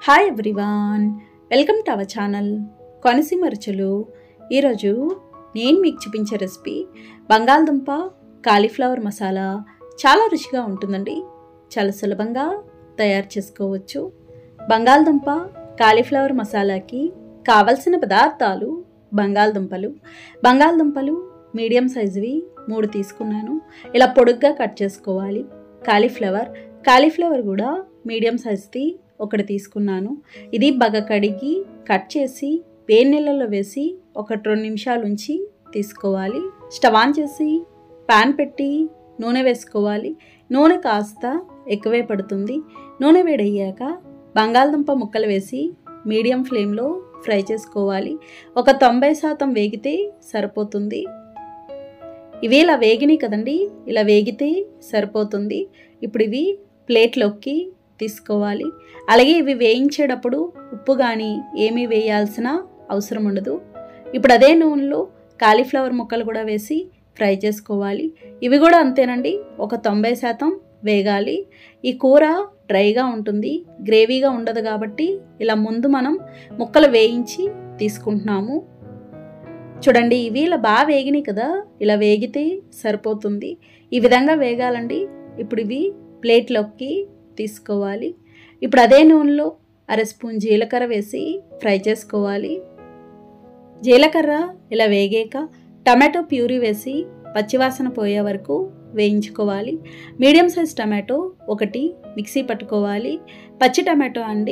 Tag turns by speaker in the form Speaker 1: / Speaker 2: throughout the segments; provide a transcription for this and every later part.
Speaker 1: hi everyone welcome to our channel Konaseema రుచులు ఈరోజు నేను మీకు చూపించే రెసిపీ బంగాళదుంప కాలీఫ్లవర్ మసాలా చాలా రుచిగా ఉంటుందండి చాలా సులభంగా తయారు చేసుకోవచ్చు బంగాళదుంప కాలీఫ్లవర్ మసాలాకి కావలసిన పదార్థాలు బంగాళదుంపలు బంగాళదుంపలు మీడియం సైజువి మూడు తీసుకున్నాను ఇలా పొడుగ్గా కట్ చేసుకోవాలి కాలీఫ్లవర్ కాలీఫ్లవర్ కూడా మీడియం సైజ్ది ఒకటి తీసుకున్నాను ఇది బాగా కడిగి కట్ చేసి వేడి నీళ్ళలో వేసి ఒక రెండు నిమిషాలు ఉంచి తీసుకోవాలి స్టవ్ ఆన్ చేసి పాన్ పెట్టి నూనె వేసుకోవాలి నూనె కాస్త ఎక్కువే పడుతుంది నూనె వేడయ్యాక బంగాళదుంప ముక్కలు వేసి మీడియం ఫ్లేమ్లో ఫ్రై చేసుకోవాలి ఒక తొంభై శాతం వేగితే సరిపోతుంది ఇవి ఇలా వేగినాయి కదండి ఇలా వేగితే సరిపోతుంది ఇప్పుడు ఇవి ప్లేట్లోకి తీసుకోవాలి అలాగే ఇవి వేయించేటప్పుడు ఉప్పు కానీ ఏమీ వేయాల్సిన అవసరం ఉండదు ఇప్పుడు అదే నూనెలో కాలీఫ్లవర్ ముక్కలు కూడా వేసి ఫ్రై చేసుకోవాలి ఇవి కూడా అంతేనండి ఒక తొంభై శాతం వేగాలి ఈ కూర డ్రైగా ఉంటుంది గ్రేవీగా ఉండదు కాబట్టి ఇలా ముందు మనం ముక్కలు వేయించి తీసుకుంటున్నాము చూడండి ఇవి ఇలా బాగా వేగినాయి కదా ఇలా వేగితే సరిపోతుంది ఈ విధంగా వేగాలండి ఇప్పుడు ఇవి ప్లేట్లోకి తీసుకోవాలి ఇప్పుడు అదే నూనెలో అర స్పూన్ జీలకర్ర వేసి ఫ్రై చేసుకోవాలి జీలకర్ర ఇలా వేగాక టమాటో ప్యూరీ వేసి పచ్చివాసన పోయే వరకు వేయించుకోవాలి మీడియం సైజ్ టమాటో ఒకటి మిక్సీ పట్టుకోవాలి పచ్చి టమాటో అండి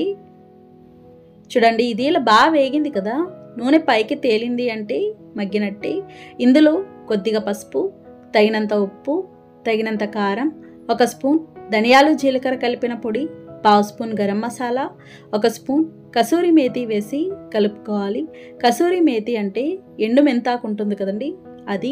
Speaker 1: చూడండి ఇది ఇలా బాగా వేగింది కదా నూనె పైకి తేలింది అంటే మగ్గినట్టే ఇందులో కొద్దిగా పసుపు తగినంత ఉప్పు తగినంత కారం ఒక స్పూన్ ధనియాలు జీలకర్ర కలిపిన పొడి పావు స్పూన్ గరం మసాలా ఒక స్పూన్ కసూరి మేతి వేసి కలుపుకోవాలి కసూరి మేతి అంటే ఎండు మెంతాకు ఉంటుంది కదండి అది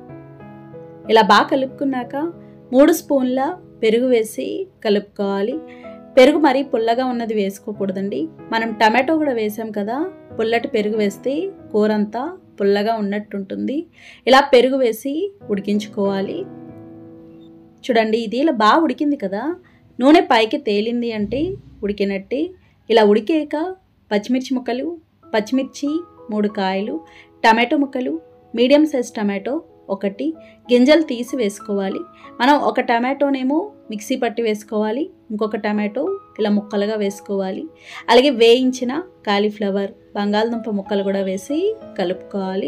Speaker 1: ఇలా బాగా కలుపుకున్నాక మూడు స్పూన్ల పెరుగు వేసి కలుపుకోవాలి పెరుగు మరీ పుల్లగా ఉన్నది వేసుకోకూడదండి మనం టమాటో కూడా వేసాం కదా పుల్లటి పెరుగు వేస్తే కూర అంతా పుల్లగా ఉన్నట్టుంటుంది ఇలా పెరుగు వేసి ఉడికించుకోవాలి చూడండి ఇది ఇలా బాగా ఉడికింది కదా నూనె పైకి తేలింది అంటే ఉడికినట్టే ఇలా ఉడికాక పచ్చిమిర్చి ముక్కలు పచ్చిమిర్చి మూడు కాయలు టమాటో ముక్కలు మీడియం సైజ్ టమాటో ఒకటి గింజలు తీసి వేసుకోవాలి మనం ఒక టమాటోనేమో మిక్సీ పట్టి వేసుకోవాలి ఇంకొక టమాటో ఇలా ముక్కలుగా వేసుకోవాలి అలాగే వేయించిన కాలీఫ్లవర్ బంగాళదుంప ముక్కలు కూడా వేసి కలుపుకోవాలి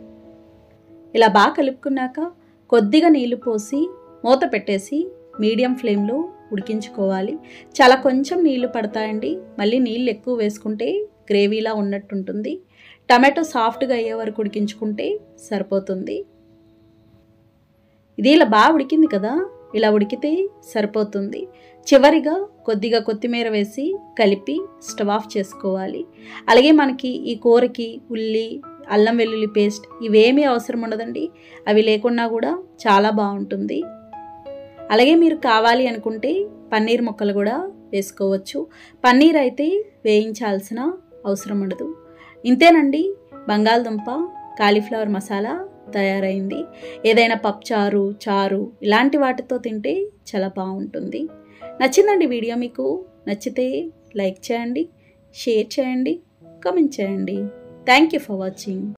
Speaker 1: ఇలా బాగా కలుపుకున్నాక కొద్దిగా నీళ్లు పోసి మూత పెట్టేసి మీడియం ఫ్లేమ్లో ఉడికించుకోవాలి చాలా కొంచెం నీళ్లు పడతాయండి మళ్ళీ నీళ్ళు ఎక్కువ వేసుకుంటే గ్రేవీలా ఉన్నట్టుంటుంది టమాటో సాఫ్ట్గా అయ్యే వరకు ఉడికించుకుంటే సరిపోతుంది ఇది ఇలా బాగా ఉడికింది కదా ఇలా ఉడికితే సరిపోతుంది చివరిగా కొద్దిగా కొత్తిమీర వేసి కలిపి స్టవ్ ఆఫ్ చేసుకోవాలి అలాగే మనకి ఈ కూరకి ఉల్లి అల్లం వెల్లుల్లి పేస్ట్ ఇవేమీ అవసరం ఉండదండి అవి లేకున్నా కూడా చాలా బాగుంటుంది అలాగే మీరు కావాలి అనుకుంటే పన్నీర్ ముక్కలు కూడా వేసుకోవచ్చు పన్నీర్ అయితే వేయించాల్సిన అవసరం ఉండదు ఇంతేనండి బంగాళదుంప కాలీఫ్లవర్ మసాలా తయారైంది ఏదైనా పప్పుచారు చారు ఇలాంటి వాటితో తింటే చాలా బాగుంటుంది నచ్చిందండి వీడియో మీకు నచ్చితే లైక్ చేయండి షేర్ చేయండి కామెంట్ చేయండి థ్యాంక్ యూ ఫర్ వాచింగ్